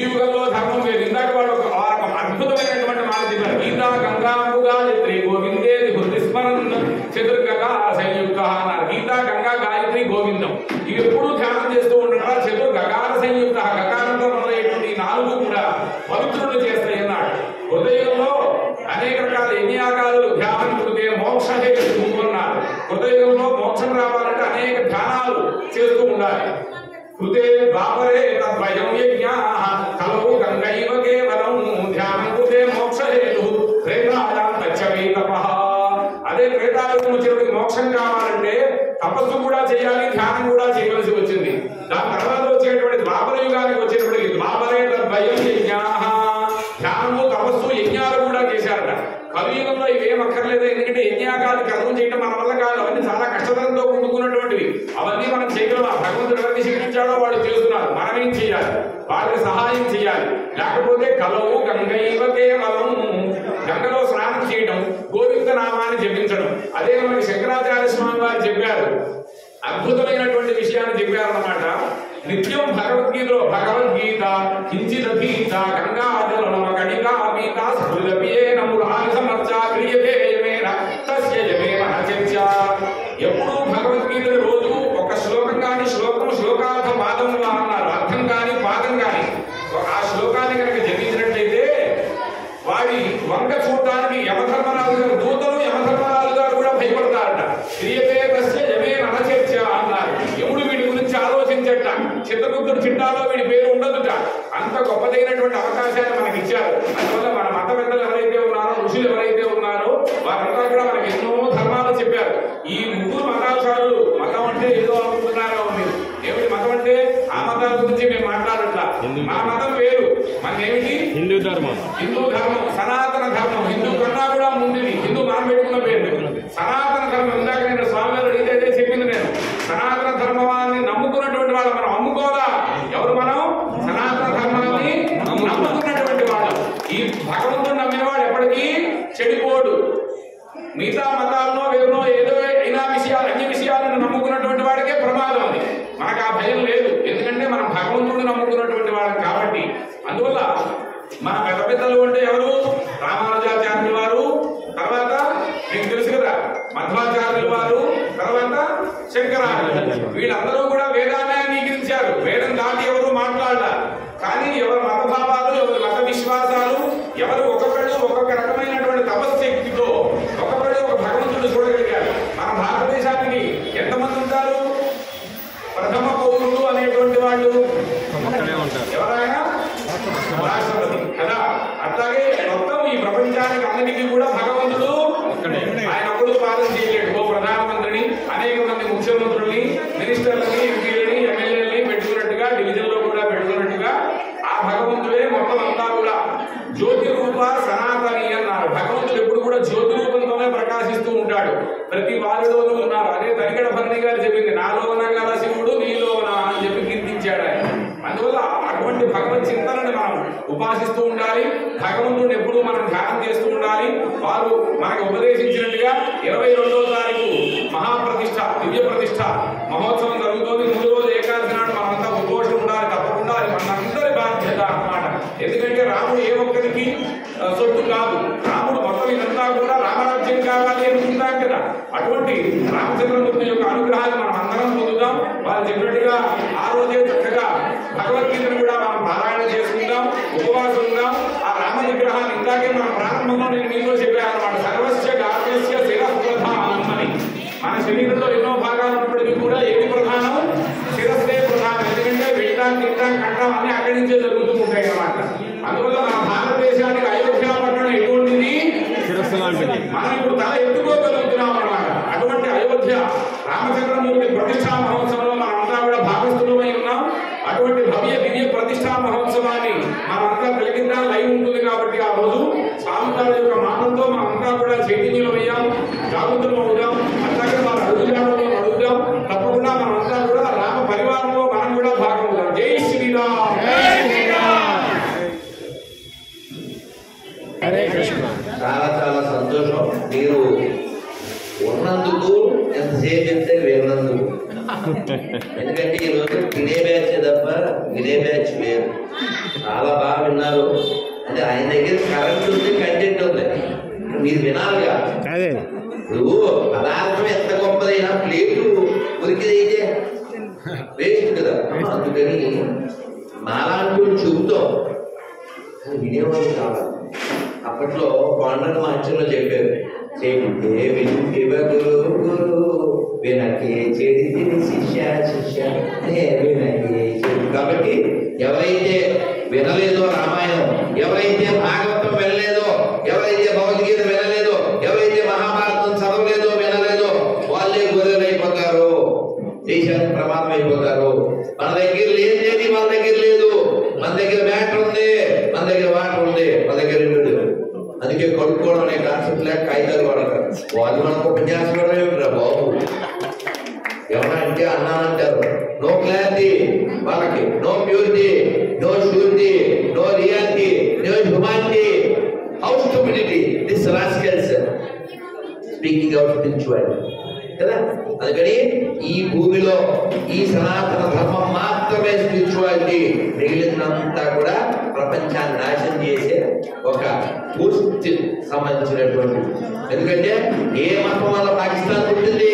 యుగంలో ధర్మం వేరు ఇందాక వాడు ఒక ఒక అద్భుతమైనటువంటి మాట చెప్పారు గీతా గంగాంబుగా చిత్రి గోవిందే హృది స్మరన్ చతుర్గగా సంయుక్త అన్నారు గీతా గంగా గాయత్రి గోవిందం ఇవి ఎప్పుడు ధ్యానం చేస్తూ ఉండగా చతుర్ గగార సంయుక్త గగారంతో మొదలయ్యేటువంటి ఈ నాలుగు కూడా పవిత్రులు చేస్తాయి అన్నాడు హృదయంలో అనేక రకాల యజ్ఞయాగాలు ధ్యానం కుదితే మోక్ష హేతు అన్నారు హృదయంలో మోక్షం రావాలంటే అనేక ధ్యానాలు చేస్తూ ఉండాలి కృతే ద్వాపరే తద్వయం యజ్ఞాః కలవు గంగైవ కేవలం ధ్యానం కృతే మోక్షహేతు త్రేతాయాం తచ్చవై తపః అదే త్రేతాయుగం వచ్చినప్పుడు మోక్షం కావాలంటే తపస్సు కూడా చేయాలి ధ్యానం కూడా చేయవలసి వచ్చింది దాని తర్వాత వచ్చేటువంటి ద్వాపర యుగానికి వచ్చేటప్పటికి ద్వాపరే తద్వయం యజ్ఞాః ధ్యానము తపస్సు యజ్ఞాలు కూడా చేశారట కలియుగంలో ఇవేం అక్కర్లేదు ఎందుకంటే యజ్ఞాగాలు కర్మం చేయడం మన వల్ల కాదు అవన్నీ చాలా కష్టతరంతో కూడుకున్నటువంటివి అవన్నీ మనం చేయగలం ఆ భగవంతుడు ఎవరిని శిక్షించాడో వాడు చేస్తున్నారు మనమేం చేయాలి వాళ్ళకి సహాయం చేయాలి లేకపోతే కలవు గంగైవ కేవలం గంగలో స్నానం చేయడం గోవింద నామాన్ని జపించడం అదే మనకి శంకరాచార్య స్వామి వారు చెప్పారు అద్భుతమైనటువంటి విషయాన్ని చెప్పారన్నమాట నిత్యం భగవద్గీతలో భగవద్గీత కించిదీత గంగాజలమ కణికా పీత స్ఫురపియే నమురాని సమర్చ క్రియతే యమేన తస్య యమేన చర్చ ఎప్పుడు భగవద్గీత రోజు ఒక శ్లోకం కానీ శ్లోకం శ్లోకార్థ పాదంగా అన్నారు అర్థం కానీ పాదం కానీ ఆ శ్లోకాన్ని కనుక జపించినట్లయితే వాడి వంక చూడటానికి యమధర్మరాజు గారు దూతలు యమధర్మరాజు గారు కూడా భయపడతారట క్రియతే తస్య యమే నరచర్చ అన్నారు ఎముడు వీడి గురించి ఆలోచించట చిత్తగుప్తుడు చిట్టాలో వీడి పేరు ఉండదుట అంత గొప్పదైనటువంటి అవకాశాన్ని మనకి ఇచ్చారు అందువల్ల మన మత పెద్దలు ఎవరైతే ఉన్నారో ఋషులు ఎవరైతే ఉన్నారో వారంతా కూడా మనకి ఎన్నో ధర్మాలు చెప్పారు ఈ ముగ్గురు మతాచారులు మతం అంటే ఏదో అనుకుంటున్నారా ఉంది ఏమిటి మతం అంటే ఆ మతాల గురించి మేము మాట్లాడట్లా మా మతం వేరు మన ఏమిటి హిందూ ధర్మం హిందూ ధర్మం సనాతన ధర్మం హిందూ కన్నా కూడా ముందుది హిందూ మనం పెట్టుకున్న పేరు సనాతన ధర్మం ఇందాక నేను స్వామి గారు అడిగితే అదే చెప్పింది నేను సనాతన ధర్మాన్ని నమ్ముకున్నటువంటి వాళ్ళు మనం అమ్ముకోదా ఎవరు మనం సనాతన ధర్మాన్ని నమ్ముకున్నటువంటి వాళ్ళు ఈ భగవంతుడు నమ్మిన వాడు ఎప్పటికీ చెడిపోడు మిగతా మతాల్లో వేరునో ఏదో అయినా విషయాలు అన్ని విషయాలను నమ్ముకున్నటువంటి వాడికే ప్రమాదం అది మనకు ఆ భయం లేదు ఎందుకంటే మనం భగవంతుడిని నమ్ముకున్నటువంటి వాడు కాబట్టి అందువల్ల మన పెద్ద పెద్దలు అంటే ఎవరు రామానుజాచార్యుల వారు తర్వాత మీకు తెలుసు కదా మధ్వాచార్యుల వారు తర్వాత శంకరాచార్యులు వీళ్ళందరూ కూడా వేదాన్ని అంగీకరించారు వేదం దాటి ఎవరు మాట్లాడాల కానీ ఎవరి మత భావాలు ఎవరి మత విశ్వాసాలు ఎవరు ఒక్కొక్కళ్ళు ఒక్కొక్క రకమైనటువంటి తపశక్తితో ఒక్కొక్కళ్ళు ఒక భగవంతుడు చూడగలిగారు మన భారతదేశానికి ఎంతమంది ఉంటారు ప్రథమ పౌరులు అనేటువంటి వాళ్ళు అక్కడే ఉంటారు ఎవరైనా రాష్ట్రపతి కదా అట్లాగే మొత్తం ఈ ప్రపంచానికి అన్నిటికీ కూడా భగవంతుడు ఆయన ఒక్కడు పాలన చేయలేడు ఓ ప్రధానమంత్రిని అనేక మంది ముఖ్యమంత్రుల్ని మినిస్టర్లని ఎంపీలని ఎమ్మెల్యేలని పెట్టుకున్నట్టుగా డివిజన్ లో కూడా పెట్టుకున్నట్టుగా ఆ భగవంతుడే మొత్తం అంతా కూడా జ్యోతి రూప సనాతని అన్నారు భగవంతుడు ఎప్పుడు కూడా జ్యోతి రూపంతోనే ప్రకాశిస్తూ ఉంటాడు ప్రతి వారిలోనూ ఉన్నారు అదే తనికడ భరణి గారు చెప్పింది నాలోన గల శివుడు నీలోన అని చెప్పి కీర్తించాడు ఆయన అందువల్ల అటువంటి భగవత్ చింతనని మనం ఉపాసిస్తూ ఉండాలి భగవంతుడిని ఎప్పుడూ మనం ధ్యానం చేస్తూ ఉండాలి వారు మనకు ఉపదేశించినట్టుగా ఇరవై రెండవ తారీఖు మహాప్రతిష్ఠ దివ్య ప్రతిష్ఠ మహోత్సవం జరుగుతోంది ముందు రోజు ఏకాదశి నాడు మనమంతా ఉద్ఘోషం ఉండాలి తప్పకుండా అది మనందరి బాధ్యత అన్నమాట ఎందుకంటే రాముడు ఏ ఒక్కరికి ఆ, సొత్తు కాదు రాముడు మొత్తం ఇదంతా కూడా రామరాజ్యం కావాలి అనుకుంటాం కదా అటువంటి రామచంద్రమూర్తి యొక్క అనుగ్రహాన్ని మనం అందరం పొందుదాం వాళ్ళు చెప్పినట్టుగా ఆ రోజే చక్కగా భగవద్గీతను కూడా మనం పారాయణ చేసుకుందాం ఉపవాసం ఉందాం ఆ రామ విగ్రహాన్ని ఇందాకే మన ప్రారంభంలో నేను మీతో చెప్పాను అనమాట సర్వస్య గార్యస్య శిరప్రధానం అని మన శరీరంలో ఎన్నో భాగాలు ఉన్నప్పటికీ కూడా ఏది ప్రధానం శిరస్సే ప్రధానం ఎందుకంటే వింటాం తింటాం కంటాం అన్ని అక్కడి నుంచే జరుగుతూ ఉంటాయి అన్నమాట అందువల్ల మన భారతదేశానికి అయోధ్య పట్టణం ఎటువంటిది శిరస్సు లాంటిది మనం ఇప్పుడు తల ఎత్తుకోగలుగుతున్నాం అన్నమాట అటువంటి అయోధ్య రామచంద్రమూర్తి ప్రతిష్టా మహోత్సవంలో మనమంతా కూడా భాగస్థులమై ఉన్నాం అటువంటి భవ్య దివ్య ప్రతిష్టా మహోత్సవాన్ని మనమంతా కలిగిద్దాం లైవ్ ఉంటుంది కాబట్టి ఆ రోజు స్వామివారి యొక్క మాటలతో మనమంతా కూడా చైతన్యమయ్యాం జాగృతులు అవుదాం అట్లాగే మన అడుగుజాడలో అడుగుదాం తప్పకుండా మనమంతా కూడా రామ పరివారంలో మనం కూడా భాగం అవుదాం జై శ్రీరామ్ హరే కృష్ణ చాలా చాలా సంతోషం మీరు ఉన్నందుకు ఎంతసేపు చెప్తే విన్నందుకు ఎందుకంటే ఈ రోజు తినే బ్యాచ్ తప్ప వినే బ్యాచ్ వేరు చాలా బాగా విన్నారు అంటే ఆయన దగ్గర కరెంట్ ఉంది కంటెంట్ ఉంది మీరు వినాలిగా అదే ఇప్పుడు పదార్థం ఎంత గొప్పదైనా ప్లేటు ఉరికిదైతే వేస్ట్ కదా అందుకని మాలాంటి వాళ్ళు చెబుతాం కానీ వినేవాళ్ళు కావాలి అప్పట్లో కొండల మహత్యంలో చెప్పారు చెబితే వింటివ గురు గురు వినకే చెడితే శిష్య శిష్య నే వినకే చెడి కాబట్టి ఎవరైతే వినలేదో రామాయణం ఎవరైతే భాగవతం వినలేదో ఎవరైతే భగవద్గీత వినలేదో ఎవరైతే మహాభారతం చదవలేదో వినలేదో వాళ్ళే గొర్రెలు అయిపోతారు దేశానికి ప్రమాదం అయిపోతారు మన దగ్గర లేదేది మన దగ్గర లేదు మన దగ్గర మ్యాటర్ ఉంది మన దగ్గర వాటర్ ఉంది మన దగ్గర ఇల్లు లేదు అందుకే కొనుక్కోవడం అనే కాన్సెప్ట్ లేక కాగితాలు వాడతారు వాళ్ళు మనకు ఉపన్యాసం ఇవ్వడం ఏమిట్రా బాబు ఏమన్నా అంటే అన్నానంటారు నో క్లారిటీ వాళ్ళకి no purity no surety no reality no humanity how stupidity this rascals speaking out spirituality కదా అందుకని ఈ భూమిలో ఈ సనాతన ధర్మం మాత్రమే స్పిరిచువాలిటీ మిగిలినంతా కూడా ప్రపంచాన్ని నాశనం చేసే ఒక పూర్తి సంబంధించినటువంటి ఎందుకంటే ఏ మతం వల్ల పాకిస్తాన్ పుట్టింది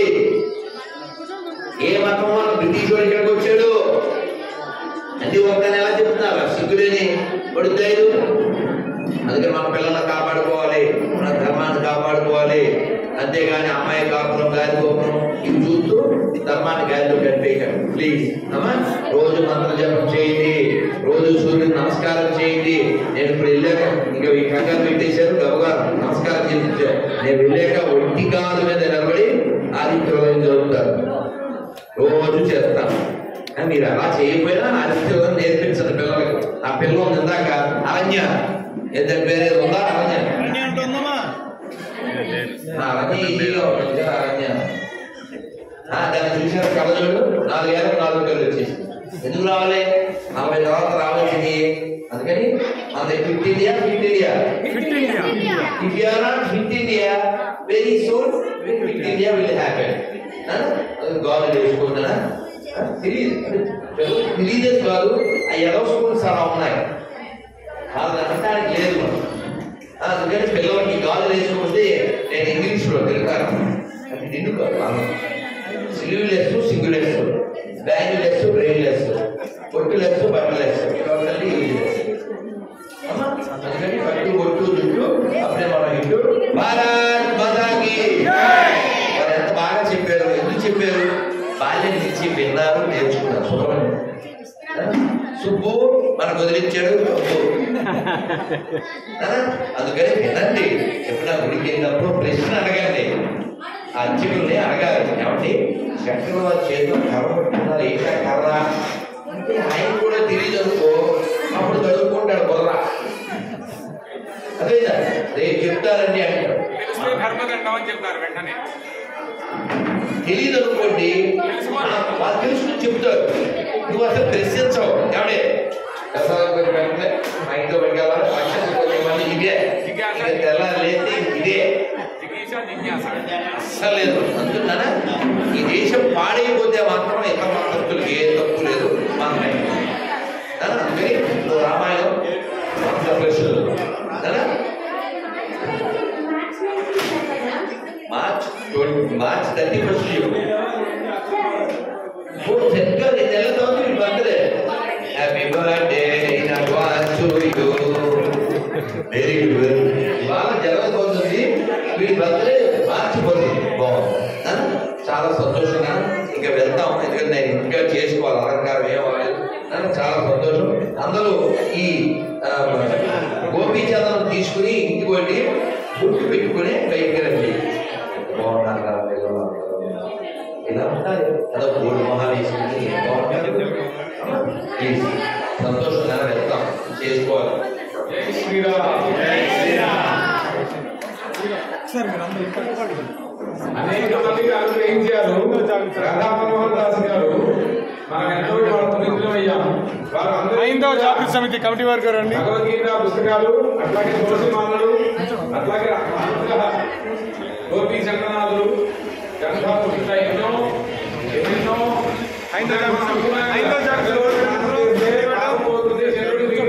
ఏ మతం వల్ల బ్రిటిష్ వాడు ఇక్కడికి వచ్చాడు అన్ని ఒక్కని ఎలా చెప్తున్నారు సిగ్గులేని పడుతాయి అందుకని మన పిల్లల్ని కాపాడుకోవాలి మన ధర్మాన్ని కాపాడుకోవాలి అంతేగాని అమ్మాయి కాపురం గాలి గోపురం ఇవి చూస్తూ ఈ ధర్మాన్ని గాలిలో కట్టేయకండి ప్లీజ్ అమ్మా రోజు మంత్ర జపం చేయండి రోజు సూర్యుని నమస్కారం చేయండి నేను ఇప్పుడు వెళ్ళాక ఇంకా ఈ కంగారు పెట్టేశారు గబగా నమస్కారం చేయించారు నేను వెళ్ళాక ఒంటి కాలు మీద నిలబడి ఆదిత్య హృదయం చదువుతారు రోజు చేస్తాను కానీ మీరు అలా చేయకపోయినా ఆదిత్య హృదయం నేర్పించండి పిల్లలకి ఆ పిల్లలు ఉంది ఇందాక అరణ్య ఏదైనా పేరు ఏదో ఉందా అరణ్య అన్నీ అంటుందమ్మా ఆ అరణ్య ఈజీగా ఉంటుంది కదా అరణ్య ఆ, దాన్ని చూసారు కళ్ళజోడు నాలుగేళ్ళకి నాలుగు కళ్ళు వచ్చేసి ఎందుకు రావాలి నలభై తర్వాత రావాల్సింది అందుకని మన fit India fit India If you are not fit India, very soon fit India will happen. గాలి వేసుకుంటున్నా తెలియదు తెలియదే కాదు ఆ ఎదో స్కూల్స్ అలా ఉన్నాయి అది అనడానికి లేదు మనం. ఆ, అందుకని పిల్లలకి గాలి వేసుకుంటే నేను ఇంగ్లీష్లో తిరుగుతాను అది నిన్ను కాదు sleeveless single less bag less brain less పొట్టు లెస్ బట్టలు లెస్ టోటల్లీ యూజ్లెస్ అందుకని పట్టు ఒట్టు జుట్టు అప్పుడే మనం ఇటు భారత్ మాతాకి వారు ఎంత బాగా చెప్పారు ఎందుకు చెప్పారు బాల్యం నుంచి విన్నారు నేర్చుకున్నారు సుబ్రహ్మణ్యం సుబ్బు మనకు వదిలించాడు సుబ్బు ఆ? అందుకని వినండి ఎప్పుడైనా గుడికి వెళ్ళినప్పుడు ప్రశ్న అడగండి ఆ అర్చకుల్ని అడగాలి ఏమండి శంకర వారి చేతిలో కర్ర పట్టుకున్నారు ఏంటా కర్ర అంటే ఆయన కూడా తెలియదు అనుకో అప్పుడు చదువుకుంటాడు బుర్ర అదే రేపు చెప్తారండి అంటాడు తెలిస్తే ధర్మదండం అని చెప్తారు వెంటనే తెలియదు అనుకోండి ఆ- వాళ్ళు తెలుసుకుని చెప్తారు నువ్వు అసలు ప్రశ్నించవు ఏమండి వ్యవసాయం గురించి వెంటనే మా ఇంట్లో పెట్టాలి పక్షులు కొంచెం మంది ఇదే ఇక తెల్లారి ఇదే జిగీష జిజ్ఞాస అస్సలు లేదు అందుకన ఈ దేశం పాడైపోతే మాత్రం ఇతర మతస్థులకి ఏ తప్పు లేదు మనమే ఆ, అందుకని నువ్వు రామాయణం వంద ప్రశ్నలు కదా? March twenty March thirty first సరిగ్గా రెండు నెలల తర్వాత మీ birthday happy birthday in advance to you very good ఇవాళ జరగబోతుంది వీడి బర్త్డే మార్చిపోతుంది బాగుంది ఆ? చాలా సంతోషంగా ఇంకా వెళ్తాం ఎందుకంటే నేను ఇంకా చేసుకోవాలి అలంకారం ఏం అవ్వలేదు ఆ? చాలా సంతోషం అందరూ ఈ ఆ, గోపీ చందనం తీసుకుని ఇంటికి వెళ్ళి గుర్తు పెట్టుకుని బయటికి రండి బాగున్నారు కదా పిల్లలు అందరూ. ఇలా ఉంటాయి అదో మూడు మొహాలు వేసుకుని బాగుంటారు ప్లీజ్ సంతోషంగా వెళ్తాం చేసుకోవాలి జై శ్రీరామ్ అనేక మందికి అనుగ్రహించారు రాధా మనోహర్ దాస్ గారు మనం ఎంతో వాళ్ళ పునీతులం అయ్యాం వాళ్ళందరూ ఐదవ జాతీయ సమితి కమిటీ వారు గారు అండి భగవద్గీత పుస్తకాలు అట్లాగే తులసిమాలలు అట్లాగే అనుగ్రహ గోపీ సంగనాథులు గ్రంథాలు ఇట్లా ఎన్నో ఎన్నెన్నో ఐదవ జాతీయ- ఐదవ జాతీయ పోతుంది శరీరుడికి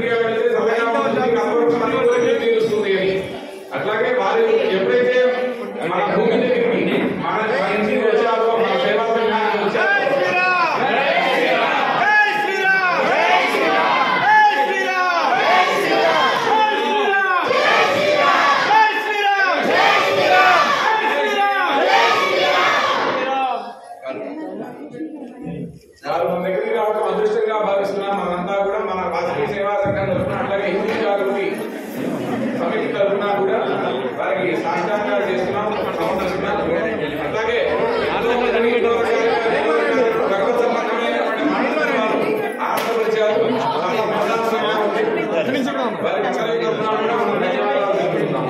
సమితి తరఫున కూడా వారికి సాష్టాంగాలు చేస్తున్నాం సమర్పిస్తున్నాం. అట్లాగే ఎంతో మంది భగవత్ సంబంధమైనటువంటి మాట్లాడేవారు ఆడపరిచారు చాలా ప్రజాస్వామ్యం వారికి అందరి తరఫున కూడా మనం ధన్యవాదాలు తెలుపుతున్నాం.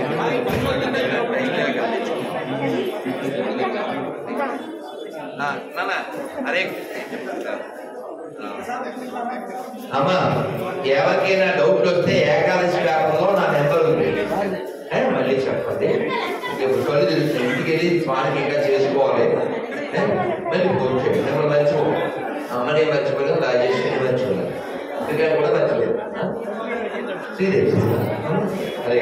ఆ, నాన్న అరే అమ్మా ఎవరికైనా డౌట్లు వస్తే ఏకాదశి వ్యాపంలో నా నెంబర్ ఉంది ఏ, మళ్ళీ చెప్పండి ఇప్పుడు కళ్ళు తెలుస్తుంది ఇంటికి వెళ్ళి స్వామికి ఇంకా చేసుకోవాలి ఏ, మళ్ళీ ఫోన్ చేయండి మిమ్మల్ని మర్చిపో అమ్మనే మర్చిపోలేదు రాజేష్ మర్చిపోలేదు ఇంకా కూడా మర్చిపోలేదు సీరియస్ అదే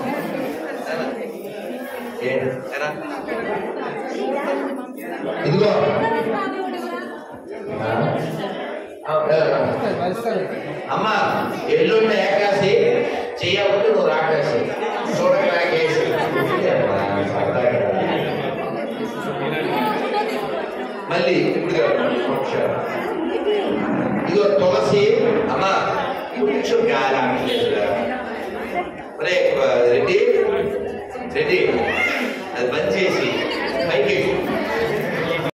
ఏంటి ఎలా? ఇదిగో ఆ? ఆ, ఆ, ఆ. అమ్మ ఎల్లుండి ఏకాసి చేయకపోతే నువ్వు రాకాసి చూడక రాకేసి మళ్ళీ ఇప్పుడు కాదు, ఒకసారి. ఇదిగో తులసి అమ్మ కొంచెం గాలి ఆడలేదురా. ఒరే, రెడ్డి రెడ్డి అది బంద్ చేసి